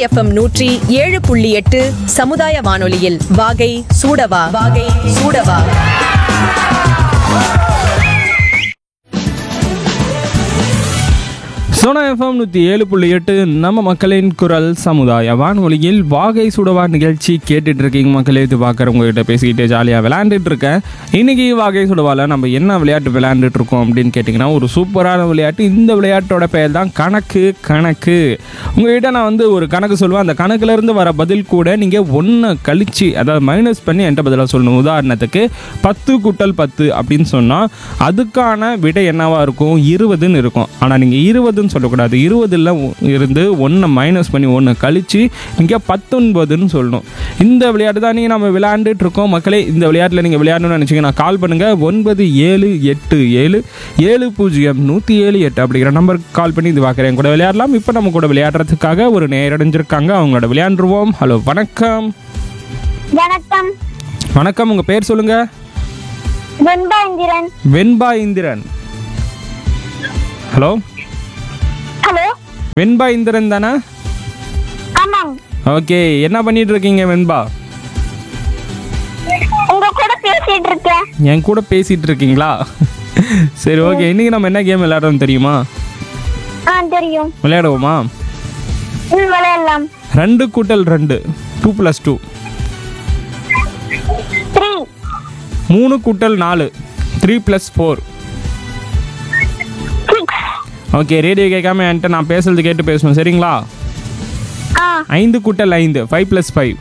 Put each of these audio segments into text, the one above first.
FM நூற்றி ஏழு புள்ளி எட்டு சமுதாய வானொலியில் வாகை சூடவா வாகை சூடவா சோனா எஃப்எம் நூற்றி ஏழு புள்ளி எட்டு நம்ம மக்களின் குரல் சமுதாய வானொலியில் வாகை சுடவா நிகழ்ச்சி கேட்டுட்டு இருக்கீங்க மக்களே இது பார்க்குறவங்க கிட்ட பேசிக்கிட்டு ஜாலியாக விளையாண்டுட்டு இருக்கேன் இன்னைக்கு வாகை சுடவாவில் நம்ம என்ன விளையாட்டு விளையாண்டுட்டு இருக்கோம் அப்படின்னு கேட்டிங்கன்னா ஒரு சூப்பரான விளையாட்டு இந்த விளையாட்டோட பெயர் தான் கணக்கு கணக்கு உங்ககிட்ட நான் வந்து ஒரு கணக்கு சொல்லுவேன் அந்த கணக்குலேருந்து வர பதில் கூட நீங்கள் ஒன்று கழிச்சு அதாவது மைனஸ் பண்ணி என்கிட்ட பதிலாக சொல்லணும் உதாரணத்துக்கு பத்து கூட்டல் பத்து அப்படின்னு சொன்னால் அதுக்கான விடை என்னவா இருக்கும் இருபதுன்னு இருக்கும் ஆனால் நீங்கள் இருபதுன்னு சொல்லக்கூடாது இருபதுல இருந்து ஒன்றை மைனஸ் பண்ணி ஒன்று கழிச்சு நீங்கள் பத்தொன்பதுன்னு சொல்லணும் இந்த விளையாட்டு தான் நீங்கள் நம்ம விளையாண்டுட்டு இருக்கோம் மக்களே இந்த விளையாட்டில் நீங்கள் விளையாடணும்னு நினச்சிங்கன்னா கால் பண்ணுங்கள் ஒன்பது ஏழு எட்டு ஏழு ஏழு பூஜ்ஜியம் நூற்றி ஏழு எட்டு அப்படிங்கிற நம்பருக்கு கால் பண்ணி இது பார்க்குறேன் கூட விளையாடலாம் இப்போ நம்ம கூட விளையாடுறதுக்காக ஒரு நேரடைஞ்சிருக்காங்க அவங்களோட விளையாண்டுருவோம் ஹலோ வணக்கம் வணக்கம் வணக்கம் உங்கள் பேர் சொல்லுங்கள் வெண்பா இந்திரன் வெண்பா இந்திரன் ஹலோ ஹலோ வெண்பா இந்திரன் தானே ஆமாம் ஓகே என்ன பண்ணிட்டு இருக்கீங்க வெண்பா உங்க கூட பேசிட்டு இருக்கேன் என் கூட பேசிட்டு இருக்கீங்களா சரி ஓகே இன்னைக்கு நம்ம என்ன கேம் விளையாடுறோம் தெரியுமா ஆ தெரியும் விளையாடுவோமா ம், விளையாடலாம் ரெண்டு கூட்டல் ரெண்டு டூ ப்ளஸ் டூ த்ரீ மூணு கூட்டல் நாலு three plus four six okay radio கேட்காம என்கிட்ட நான் பேசுறது கேட்டு பேசணும் சரிங்களா ஆ ஐந்து கூட்டல் ஐந்து ஃபைவ் ப்ளஸ் ஃபைவ்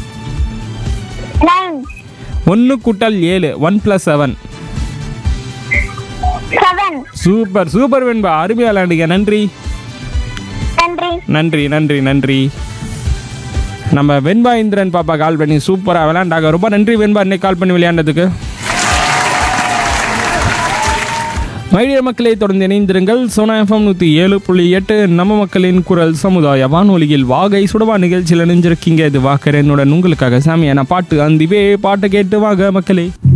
நைன் ஒன்று கூட்டல் ஏழு one plus seven seven super super Venba அருமையாக விளையாண்டுங்க நன்றி நன்றி நன்றி நன்றி நன்றி நம்ம வெண்பா இந்திரன் பாப்பா கால் பண்ணி சூப்பராக விளையாண்டாங்க ரொம்ப நன்றி வெண்பா இன்னைக்கு கால் பண்ணி விளையாண்டதுக்கு மைடிய மக்களை தொடர்ந்து இணைந்திருங்கள் சோனா எஃப்எம் நூற்றி ஏழு புள்ளி எட்டு நம்ம மக்களின் குரல் சமுதாய வானொலியில் வாகை சுடவா நிகழ்ச்சியில் இணைஞ்சிருக்கீங்க இது வாக்கரனுடன் உங்களுக்காக சாமியான பாட்டு அந்திவே பாட்டை கேட்டு வாங்க மக்களே